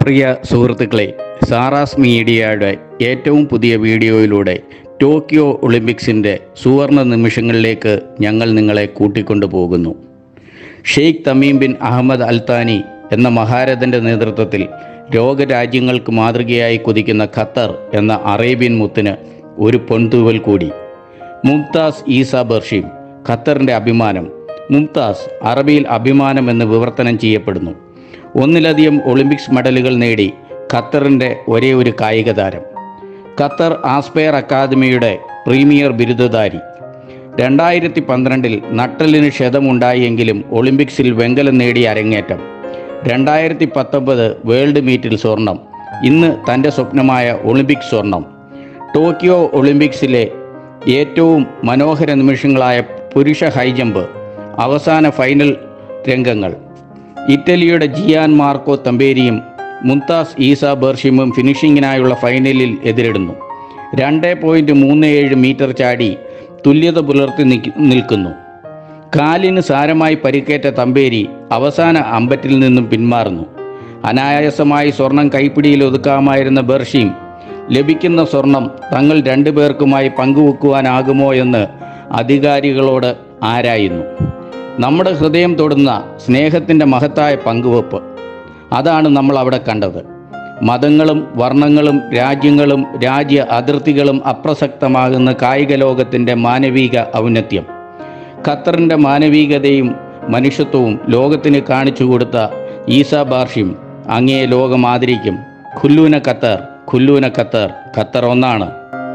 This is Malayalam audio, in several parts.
പ്രിയ സുഹൃത്തുക്കളെ സാറാസ് മീഡിയയുടെ ഏറ്റവും പുതിയ വീഡിയോയിലൂടെ ടോക്കിയോ ഒളിമ്പിക്സിൻ്റെ സുവർണ നിമിഷങ്ങളിലേക്ക് ഞങ്ങൾ നിങ്ങളെ കൂട്ടിക്കൊണ്ടു പോകുന്നു Sheikh Tamim bin Ahmad Al Thani എന്ന മഹാരഥൻ്റെ നേതൃത്വത്തിൽ ലോകരാജ്യങ്ങൾക്ക് മാതൃകയായി കുതിക്കുന്ന ഖത്തർ എന്ന അറേബ്യൻ മുത്തിന് ഒരു പൊൻതൂവൽ കൂടി മുംതാസ് ഈസ ബർഷീം ഖത്തറിൻ്റെ അഭിമാനം മുംതാസ് അറബിയിൽ അഭിമാനം എന്ന് വിവർത്തനം ചെയ്യപ്പെടുന്നു ഒന്നിലധികം ഒളിമ്പിക്സ് മെഡലുകൾ നേടി ഖത്തറിൻ്റെ ഒരേ ഒരു കായിക താരം ഖത്തർ ആസ്പെയർ അക്കാദമിയുടെ പ്രീമിയർ ബിരുദധാരി രണ്ടായിരത്തി പന്ത്രണ്ടിൽ നട്ടലിന് ക്ഷതമുണ്ടായെങ്കിലും ഒളിമ്പിക്സിൽ വെങ്കലം നേടിയ അരങ്ങേറ്റം രണ്ടായിരത്തി പത്തൊമ്പത് വേൾഡ് മീറ്റിൽ സ്വർണം ഇന്ന് തൻ്റെ സ്വപ്നമായ ഒളിമ്പിക് സ്വർണം ടോക്കിയോ ഒളിമ്പിക്സിലെ ഏറ്റവും മനോഹര നിമിഷങ്ങളായ പുരുഷ ഹൈജമ്പ് അവസാന ഫൈനൽ രംഗങ്ങൾ ഇറ്റലിയുടെ ജിയാൻ മാർക്കോ തമ്പേരിയും മുംതാസ് ഈസ ബർഷിമും ഫിനിഷിങ്ങിനായുള്ള ഫൈനലിൽ എതിരിടുന്നു രണ്ട് പോയിൻറ്റ് മൂന്ന് ഏഴ് മീറ്റർ ചാടി തുല്യത പുലർത്തി നിക്ക് നിൽക്കുന്നു കാലിന് സാരമായി പരിക്കേറ്റ തമ്പേരി അവസാന അമ്പറ്റിൽ നിന്നും പിന്മാറുന്നു അനായാസമായി സ്വർണം കൈപ്പിടിയിൽ ഒതുക്കാമായിരുന്ന ബർഷീം ലഭിക്കുന്ന സ്വർണം തങ്ങൾ രണ്ടുപേർക്കുമായി പങ്കുവെക്കുവാനാകുമോ എന്ന് അധികാരികളോട് ആരായുന്നു നമ്മുടെ ഹൃദയം തൊടുന്ന സ്നേഹത്തിൻ്റെ മഹത്തായ പങ്കുവെപ്പ് അതാണ് നമ്മൾ അവിടെ കണ്ടത് മതങ്ങളും വർണ്ണങ്ങളും രാജ്യങ്ങളും രാജ്യ അതിർത്തികളും അപ്രസക്തമാകുന്ന കായിക ലോകത്തിൻ്റെ മാനവിക ഔന്നത്യം ഖത്തറിൻ്റെ മാനവികതയും മനുഷ്യത്വവും ലോകത്തിന് കാണിച്ചു കൊടുത്ത ഈസ ബാർഷിം അങ്ങേ ലോകം ആദരിക്കും ഖുല്ലൂന ഖത്തർ ഖുല്ലൂന ഖത്തർ ഖത്തർ ഒന്നാണ്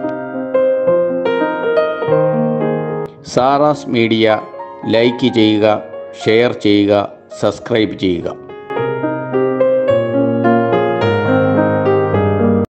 സാറാസ് മീഡിയ ലൈക്ക് ചെയ്യുക ഷെയർ ചെയ്യുക സബ്സ്ക്രൈബ് ചെയ്യുക